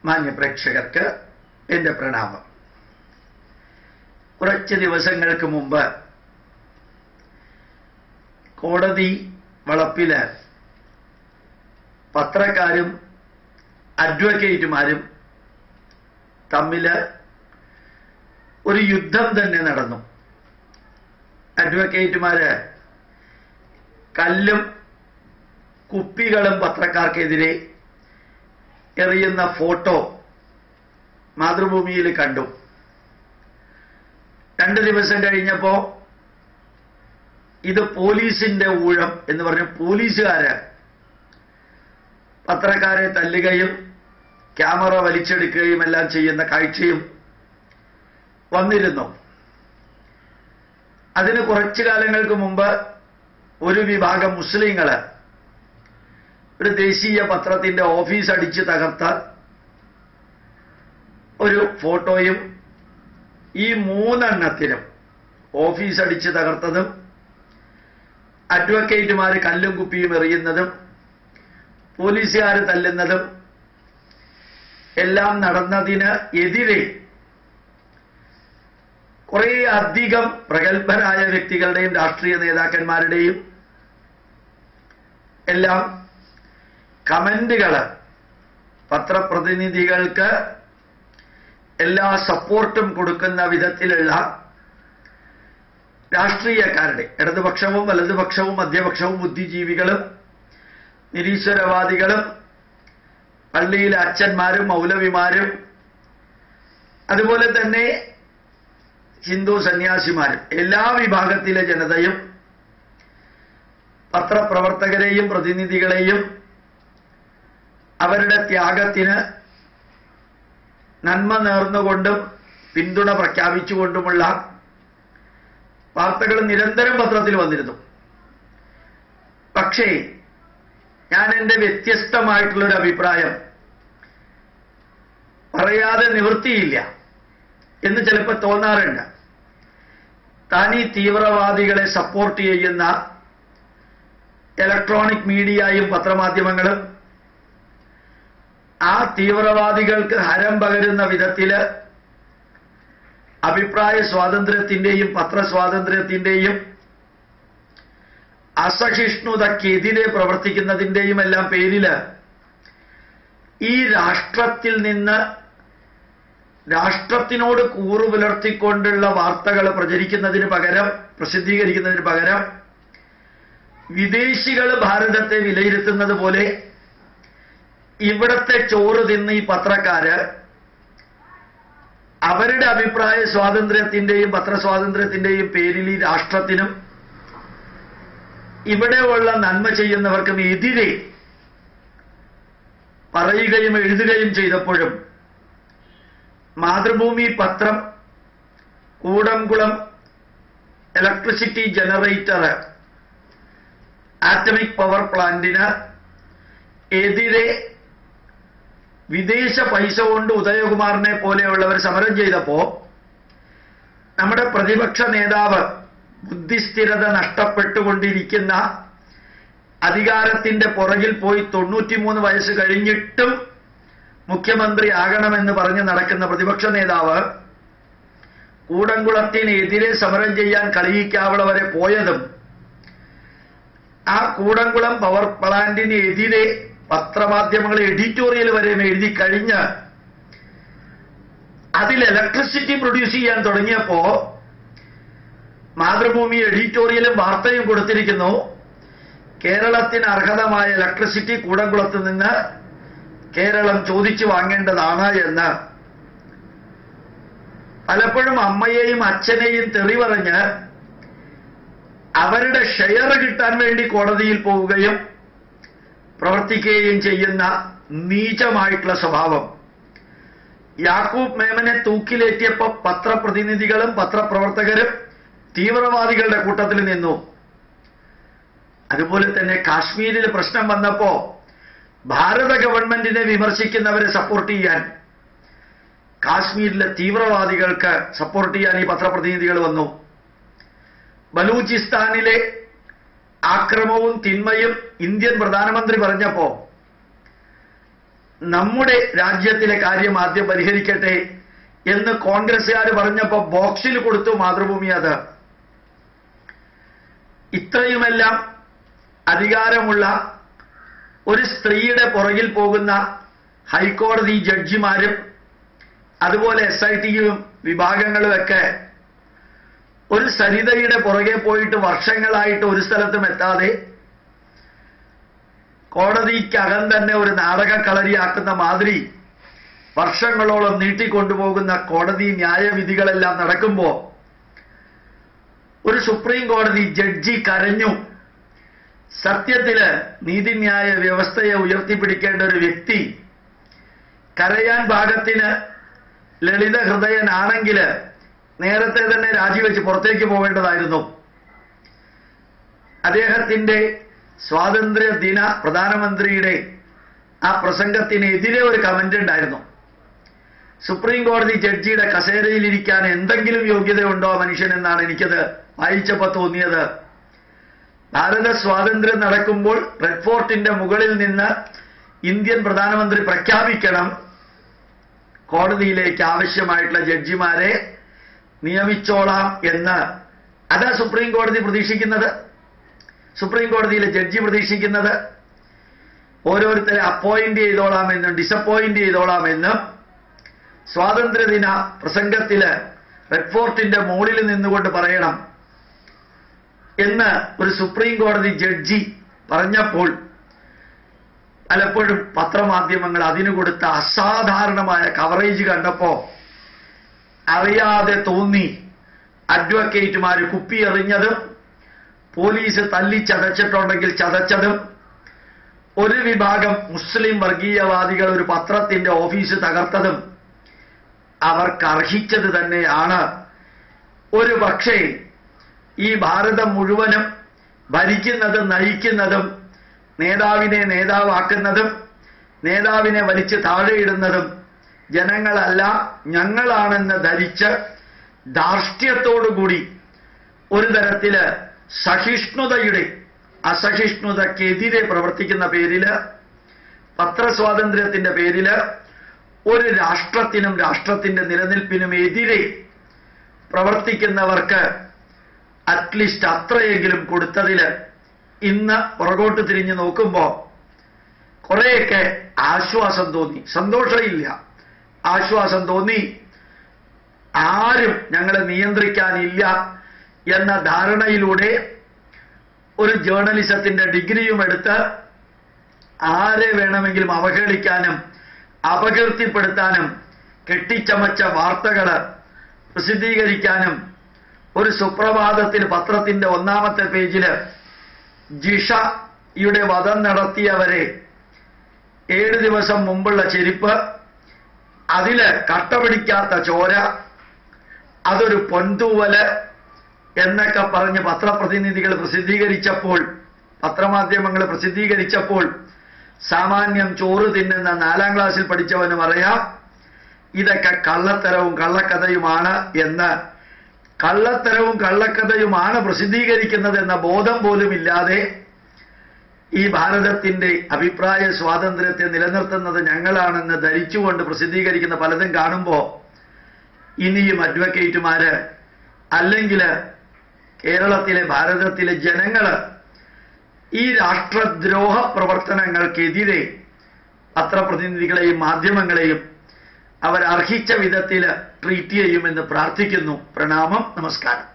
മാന്യപ്രേക്ഷകർക്ക് എന്റെ പ്രണാമം കുറച്ച് ദിവസങ്ങൾക്ക് മുമ്പ് കോടതി വളപ്പില് പത്രക്കാരും അഡ്വക്കേറ്റുമാരും തമ്മില് ഒരു യുദ്ധം തന്നെ നടന്നു അഡ്വക്കേറ്റുമാര് കല്ലും കുപ്പികളും പത്രക്കാർക്കെതിരെ എറിയുന്ന ഫോട്ടോ മാതൃഭൂമിയിൽ കണ്ടു രണ്ട് ദിവസം കഴിഞ്ഞപ്പോ ഇത് പോലീസിന്റെ ഊഴം എന്ന് പറഞ്ഞ് പോലീസുകാര് പത്രക്കാരെ തല്ലുകയും ക്യാമറ വലിച്ചെടുക്കുകയും എല്ലാം ചെയ്യുന്ന കാഴ്ചയും വന്നിരുന്നു അതിന് കുറച്ചു കാലങ്ങൾക്ക് മുമ്പ് ഒരു വിഭാഗം മുസ്ലിങ്ങള് ഒരു ദേശീയ പത്രത്തിന്റെ ഓഫീസ് അടിച്ച് തകർത്ത ഒരു ഫോട്ടോയും ഈ മൂന്നെണ്ണത്തിനും ഓഫീസ് അടിച്ച് തകർത്തതും അഡ്വക്കേറ്റുമാര് കല്ലും കുപ്പിയും എറിയുന്നതും പോലീസുകാർ തല്ലുന്നതും എല്ലാം നടന്നതിന് എതിരെ കുറേ അധികം പ്രഗത്ഭരായ വ്യക്തികളുടെയും രാഷ്ട്രീയ നേതാക്കന്മാരുടെയും എല്ലാം കമന്റുകൾ പത്രപ്രതിനിധികൾക്ക് എല്ലാ സപ്പോർട്ടും കൊടുക്കുന്ന വിധത്തിലുള്ള രാഷ്ട്രീയക്കാരുടെ ഇടതുപക്ഷവും വലതുപക്ഷവും മധ്യപക്ഷവും ബുദ്ധിജീവികളും നിരീശ്വരവാദികളും പള്ളിയിലെ അച്ഛന്മാരും മൗലവിമാരും അതുപോലെ തന്നെ ഹിന്ദു സന്യാസിമാരും എല്ലാ വിഭാഗത്തിലെ ജനതയും പത്രപ്രവർത്തകരെയും പ്രതിനിധികളെയും അവരുടെ ത്യാഗത്തിന് നന്മ നേർന്നുകൊണ്ടും പിന്തുണ പ്രഖ്യാപിച്ചുകൊണ്ടുമുള്ള വാർത്തകൾ നിരന്തരം പത്രത്തിൽ വന്നിരുന്നു പക്ഷേ ഞാൻ എൻ്റെ വ്യത്യസ്തമായിട്ടുള്ളൊരു അഭിപ്രായം പറയാതെ നിവൃത്തിയില്ല എന്ന് ചിലപ്പോൾ തോന്നാറുണ്ട് താൻ ഈ തീവ്രവാദികളെ സപ്പോർട്ട് ചെയ്യുന്ന ഇലക്ട്രോണിക് മീഡിയയും പത്രമാധ്യമങ്ങളും ആ തീവ്രവാദികൾക്ക് ഹരം പകരുന്ന വിധത്തില് അഭിപ്രായ സ്വാതന്ത്ര്യത്തിന്റെയും പത്രസ്വാതന്ത്ര്യത്തിന്റെയും അസഹിഷ്ണുതക്കെതിരെ പ്രവർത്തിക്കുന്നതിന്റെയും എല്ലാം പേരില് ഈ രാഷ്ട്രത്തിൽ നിന്ന് രാഷ്ട്രത്തിനോട് കൂറു പുലർത്തിക്കൊണ്ടുള്ള വാർത്തകൾ പ്രചരിക്കുന്നതിന് പകരം പ്രസിദ്ധീകരിക്കുന്നതിന് പകരം വിദേശികൾ ഭാരതത്തെ വിലയിരുത്തുന്നത് പോലെ ഇവിടത്തെ ചോറ് തിന്ന് ഈ പത്രക്കാര് അവരുടെ അഭിപ്രായ സ്വാതന്ത്ര്യത്തിന്റെയും പത്രസ്വാതന്ത്ര്യത്തിന്റെയും പേരിൽ ഈ രാഷ്ട്രത്തിനും ഇവിടെയുള്ള നന്മ ചെയ്യുന്നവർക്കും എതിരെ പറയുകയും എഴുതുകയും ചെയ്തപ്പോഴും മാതൃഭൂമി പത്രം Koodankulam electricity generator atomic power പ്ലാന്റിന് എതിരെ വിദേശ പൈസ കൊണ്ട് ഉദയകുമാറിനെ പോലെയുള്ളവർ സമരം ചെയ്തപ്പോ നമ്മുടെ പ്രതിപക്ഷ നേതാവ് ബുദ്ധിസ്ഥിരത നഷ്ടപ്പെട്ടുകൊണ്ടിരിക്കുന്ന അധികാരത്തിന്റെ പുറകിൽ പോയി തൊണ്ണൂറ്റിമൂന്ന് വയസ്സ് കഴിഞ്ഞിട്ടും മുഖ്യമന്ത്രി ആകണമെന്ന് പറഞ്ഞ് നടക്കുന്ന പ്രതിപക്ഷ നേതാവ് കൂടംകുളത്തിനെതിരെ സമരം ചെയ്യാൻ കളിയിക്കാവള വരെ പോയതും ആ കൂടംകുളം പവർ പ്ലാന്റിനെതിരെ പത്രമാധ്യമങ്ങൾ എഡിറ്റോറിയൽ വരെ എഴുതി കഴിഞ്ഞ് അതിൽ ഇലക്ട്രിസിറ്റി പ്രൊഡ്യൂസ് ചെയ്യാൻ തുടങ്ങിയപ്പോ മാതൃഭൂമി എഡിറ്റോറിയലും വാർത്തയും കൊടുത്തിരിക്കുന്നു കേരളത്തിന് അർഹതമായ ഇലക്ട്രിസിറ്റി കൂടംകുളത്ത് നിന്ന് കേരളം ചോദിച്ചു വാങ്ങേണ്ടതാണ് എന്ന് പലപ്പോഴും അമ്മയെയും അച്ഛനെയും തെറി പറഞ്ഞ് അവരുടെ ഷെയർ കിട്ടാൻ വേണ്ടി കോടതിയിൽ പോവുകയും പ്രവർത്തിക്കുകയും ചെയ്യുന്ന നീചമായിട്ടുള്ള സ്വഭാവം യാക്കൂബ് മേമനെ തൂക്കിലേറ്റിയപ്പോ പത്രപ്രതിനിധികളും പത്രപ്രവർത്തകരും തീവ്രവാദികളുടെ കൂട്ടത്തിൽ നിന്നു അതുപോലെ തന്നെ കാശ്മീരിൽ പ്രശ്നം വന്നപ്പോ ഭാരത ഗവൺമെന്റിനെ വിമർശിക്കുന്നവരെ സപ്പോർട്ട് ചെയ്യാൻ കാശ്മീരിലെ തീവ്രവാദികൾക്ക് സപ്പോർട്ട് ചെയ്യാൻ ഈ പത്രപ്രതിനിധികൾ വന്നു ബലൂചിസ്ഥാനിലെ ആക്രമവും തിന്മയും ഇന്ത്യൻ പ്രധാനമന്ത്രി പറഞ്ഞപ്പോ നമ്മുടെ രാജ്യത്തിലെ കാര്യം ആദ്യം പരിഹരിക്കട്ടെ എന്ന് കോൺഗ്രസ്സുകാർ പറഞ്ഞപ്പോ ബോക്സിൽ കൊടുത്തു മാതൃഭൂമി അത് ഇത്രയുമെല്ലാം അധികാരമുള്ള ഒരു സ്ത്രീയുടെ പുറകിൽ പോകുന്ന ഹൈക്കോടതി ജഡ്ജിമാരും അതുപോലെ എസ് ഐ ടിയും വിഭാഗങ്ങളുമൊക്കെ ഒരു സരിതയുടെ പുറകെ പോയിട്ട് വർഷങ്ങളായിട്ട് ഒരു സ്ഥലത്തും എത്താതെ കോടതിക്കകം തന്നെ ഒരു നാടകക്കളരിയാക്കുന്ന മാതിരി വർഷങ്ങളോളം നീട്ടിക്കൊണ്ടുപോകുന്ന കോടതി ന്യായവിധികളെല്ലാം നടക്കുമ്പോൾ ഒരു സുപ്രീം കോടതി ജഡ്ജി കരഞ്ഞു സത്യത്തില് നീതിന്യായ വ്യവസ്ഥയെ ഉയർത്തിപ്പിടിക്കേണ്ട ഒരു വ്യക്തി കരയാൻ പാകത്തിന് ലളിത ഹൃദയനാണെങ്കിൽ നേരത്തെ തന്നെ രാജിവെച്ച് പുറത്തേക്ക് പോകേണ്ടതായിരുന്നു അദ്ദേഹത്തിന്റെ സ്വാതന്ത്ര്യ ദിന പ്രധാനമന്ത്രിയുടെ ആ പ്രസംഗത്തിനെതിരെ ഒരു കമന്റ് ഉണ്ടായിരുന്നു സുപ്രീം കോടതി ജഡ്ജിയുടെ കസേരയിലിരിക്കാൻ എന്തെങ്കിലും യോഗ്യതയുണ്ടോ ആ മനുഷ്യൻ എന്നാണ് എനിക്കത് വായിച്ചപ്പോൾ തോന്നിയത് ഭാരത സ്വാതന്ത്ര്യം നടക്കുമ്പോൾ റെഡ് ഫോർട്ടിന്റെ മുകളിൽ നിന്ന് ഇന്ത്യൻ പ്രധാനമന്ത്രി പ്രഖ്യാപിക്കണം കോടതിയിലേക്ക് ആവശ്യമായിട്ടുള്ള ജഡ്ജിമാരെ നിയമിച്ചോളാം എന്ന് അതാ സുപ്രീം കോടതി പ്രതീക്ഷിക്കുന്നത് സുപ്രീം കോടതിയിലെ ജഡ്ജി പ്രതീക്ഷിക്കുന്നത് ഓരോരുത്തരെ അപ്പോയിന്റ് ചെയ്തോളാമെന്നും ഡിസപ്പോയിന്റ് ചെയ്തോളാമെന്നും സ്വാതന്ത്ര്യദിന പ്രസംഗത്തില് റെഡ് ഫോർട്ടിന്റെ മുകളിൽ നിന്നുകൊണ്ട് പറയണം എന്ന് ഒരു സുപ്രീം കോടതി ജഡ്ജി പറഞ്ഞപ്പോൾ പലപ്പോഴും പത്രമാധ്യമങ്ങൾ അതിനു കൊടുത്ത അസാധാരണമായ കവറേജ് കണ്ടപ്പോ അറിയാതെ തോന്നി അഡ്വക്കേറ്റുമാര് കുപ്പി എറിഞ്ഞതും പോലീസ് തല്ലി ചതച്ചിട്ടുണ്ടെങ്കിൽ ചതച്ചതും ഒരു വിഭാഗം മുസ്ലിം വർഗീയവാദികൾ ഒരു പത്രത്തിന്റെ ഓഫീസ് തകർത്തതും അവർക്ക് അർഹിച്ചത് തന്നെയാണ് ഒരു പക്ഷേ ഈ ഭാരതം മുഴുവനും ഭരിക്കുന്നതും നയിക്കുന്നതും നേതാവിനെ നേതാവാക്കുന്നതും നേതാവിനെ വലിച്ച് താഴെയിടുന്നതും ജനങ്ങളല്ല ഞങ്ങളാണെന്ന് ധരിച്ച് ധാർഷ്ട്യത്തോടുകൂടി ഒരു തരത്തില് സഹിഷ്ണുതയുടെ അസഹിഷ്ണുതക്കെതിരെ പ്രവർത്തിക്കുന്ന പേരില് പത്രസ്വാതന്ത്ര്യത്തിന്റെ പേരില് ഒരു രാഷ്ട്രത്തിനും രാഷ്ട്രത്തിന്റെ നിലനിൽപ്പിനും എതിരെ പ്രവർത്തിക്കുന്നവർക്ക് അറ്റ്ലീസ്റ്റ് അത്രയെങ്കിലും കൊടുത്തതില് ഇന്ന് പുറകോട്ട് തിരിഞ്ഞു നോക്കുമ്പോ കുറെയൊക്കെ ആശ്വാസം തോന്നി സന്തോഷമില്ല ആശ്വാസം തോന്നി ആരും ഞങ്ങളെ നിയന്ത്രിക്കാനില്ല എന്ന ധാരണയിലൂടെ ഒരു ജേർണലിസത്തിന്റെ ഡിഗ്രിയും എടുത്ത് ആരെ വേണമെങ്കിലും അവഹേളിക്കാനും അപകീർത്തിപ്പെടുത്താനും കെട്ടിച്ചമച്ച വാർത്തകൾ പ്രസിദ്ധീകരിക്കാനും ഒരു സുപ്രഭാതത്തിൽ പത്രത്തിന്റെ ഒന്നാമത്തെ പേജില് ജിഷയുടെ വധം നടത്തിയവരെ ഏഴ് ദിവസം മുമ്പുള്ള ചെരുപ്പ് അതില് കട്ട പിടിക്കാത്ത ചോര അതൊരു പൊൻതൂവല് എന്നൊക്കെ പറഞ്ഞ് പത്രപ്രതിനിധികൾ പ്രസിദ്ധീകരിച്ചപ്പോൾ പത്രമാധ്യമങ്ങൾ പ്രസിദ്ധീകരിച്ചപ്പോൾ സാമാന്യം ചോറ് തിന്നുന്ന നാലാം ക്ലാസ്സിൽ പഠിച്ചവന് പറയാം ഇതൊക്കെ കള്ളത്തരവും കള്ളക്കഥയുമാണ് എന്ന് കള്ളത്തരവും കള്ളക്കഥയുമാണ് പ്രസിദ്ധീകരിക്കുന്നത് എന്ന ബോധം പോലും ഇല്ലാതെ ഈ ഭാരതത്തിന്റെ അഭിപ്രായ സ്വാതന്ത്ര്യത്തെ നിലനിർത്തുന്നത് ഞങ്ങളാണെന്ന് ധരിച്ചുകൊണ്ട് പ്രസിദ്ധീകരിക്കുന്ന പലതും കാണുമ്പോൾ ഇനിയും അഡ്വക്കേറ്റുമാര് അല്ലെങ്കിൽ കേരളത്തിലെ ഭാരതത്തിലെ ജനങ്ങള് ഈ രാഷ്ട്രദ്രോഹ പ്രവർത്തനങ്ങൾക്കെതിരെ പത്രപ്രതിനിധികളെയും മാധ്യമങ്ങളെയും അവർ അർഹിച്ച വിധത്തിൽ ട്രീറ്റ് ചെയ്യുമെന്ന് പ്രാർത്ഥിക്കുന്നു പ്രണാമം നമസ്കാരം